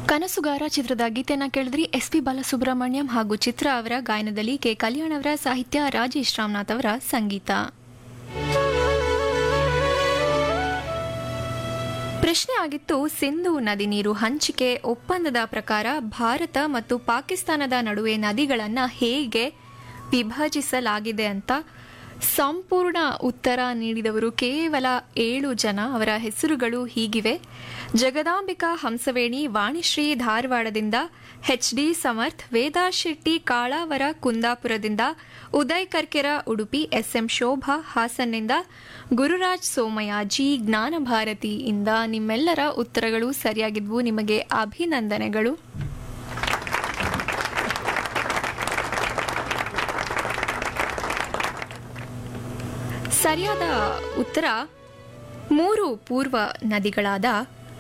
ಕನಸುಗಾರ ಚಿತ್ರದ ಗೀತೆಯನ್ನ ಕೇಳಿದ್ರಿ ಎಸ್ ಪಿ ಬಾಲಸುಬ್ರಹ್ಮಣ್ಯಂ ಹಾಗೂ ಚಿತ್ರ ಅವರ ಗಾಯನದಲ್ಲಿ ಕೆ ಕಲ್ಯಾಣ್ ಅವರ ಸಾಹಿತ್ಯ ರಾಜೇಶ್ ರಾಮನಾಥ್ ಅವರ ಸಂಗೀತ ಪ್ರಶ್ನೆ ಆಗಿತ್ತು ಸಿಂಧು ನದಿ ನೀರು ಹಂಚಿಕೆ ಒಪ್ಪಂದದ ಪ್ರಕಾರ ಭಾರತ ಮತ್ತು ಪಾಕಿಸ್ತಾನದ ನಡುವೆ ನದಿಗಳನ್ನು ಹೇಗೆ ವಿಭಜಿಸಲಾಗಿದೆ ಅಂತ ಸಂಪೂರ್ಣ ಉತ್ತರ ನೀಡಿದವರು ಕೇವಲ ಏಳು ಜನ ಅವರ ಹೆಸರುಗಳು ಹೀಗಿವೆ ಜಗದಾಂಬಿಕಾ ಹಂಸವೇಣಿ ವಾಣಿಶ್ರೀ ಧಾರವಾಡದಿಂದ ಎಚ್ ಡಿ ಸಮರ್ಥ್ ವೇದಾ ಶೆಟ್ಟಿ ಕಾಳಾವರ ಕುಂದಾಪುರದಿಂದ ಉದಯ್ ಕರ್ಕೆರ ಉಡುಪಿ ಎಸ್ಎಂ ಶೋಭಾ ಹಾಸನ್ನಿಂದ ಗುರುರಾಜ್ ಸೋಮಯ್ಯ ಜಿ ಜ್ಞಾನಭಾರತಿಯಿಂದ ನಿಮ್ಮೆಲ್ಲರ ಉತ್ತರಗಳು ಸರಿಯಾಗಿದ್ವು ನಿಮಗೆ ಅಭಿನಂದನೆಗಳು ಸರಿಯಾದ ಉತ್ತರ ಮೂರು ಪೂರ್ವ ನದಿಗಳಾದ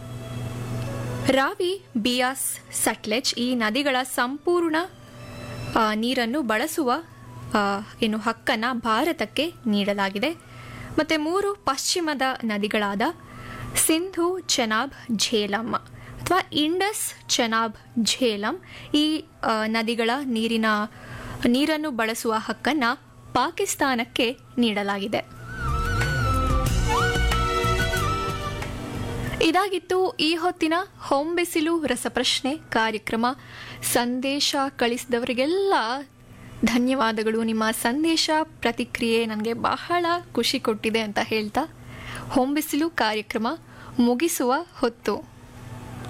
ರಾವಿ ಬಿಯಾಸ್ ಸಟ್ಲೆಜ್ ಈ ನದಿಗಳ ಸಂಪೂರ್ಣ ಆ, ನೀರನ್ನು ಬಳಸುವ ಆ, ಏನು ಹಕ್ಕನ್ನು ಭಾರತಕ್ಕೆ ನೀಡಲಾಗಿದೆ ಮತ್ತೆ ಮೂರು ಪಶ್ಚಿಮದ ನದಿಗಳಾದ ಸಿಂಧು ಚೆನಾಬ್ ಝೇಲಂ ಅಥವಾ ಇಂಡಸ್ ಚೆನಾಬ್ ಝೇಲಂ ಈ ಆ, ನದಿಗಳ ನೀರಿನ ನೀರನ್ನು ಬಳಸುವ ಹಕ್ಕನ್ನು ಪಾಕಿಸ್ತಾನಕ್ಕೆ ನೀಡಲಾಗಿದೆ ಇದಾಗಿತ್ತು ಈ ಹೊತ್ತಿನ ಹೊಂಬೆಸಿಲು ರಸಪ್ರಶ್ನೆ ಕಾರ್ಯಕ್ರಮ ಸಂದೇಶ ಕಳಿಸಿದವರಿಗೆಲ್ಲ ಧನ್ಯವಾದಗಳು ನಿಮ್ಮ ಸಂದೇಶ ಪ್ರತಿಕ್ರಿಯೆ ನನಗೆ ಬಹಳ ಖುಷಿ ಕೊಟ್ಟಿದೆ ಅಂತ ಹೇಳ್ತಾ ಹೊಂಬೆಸಿಲು ಕಾರ್ಯಕ್ರಮ ಮುಗಿಸುವ ಹೊತ್ತು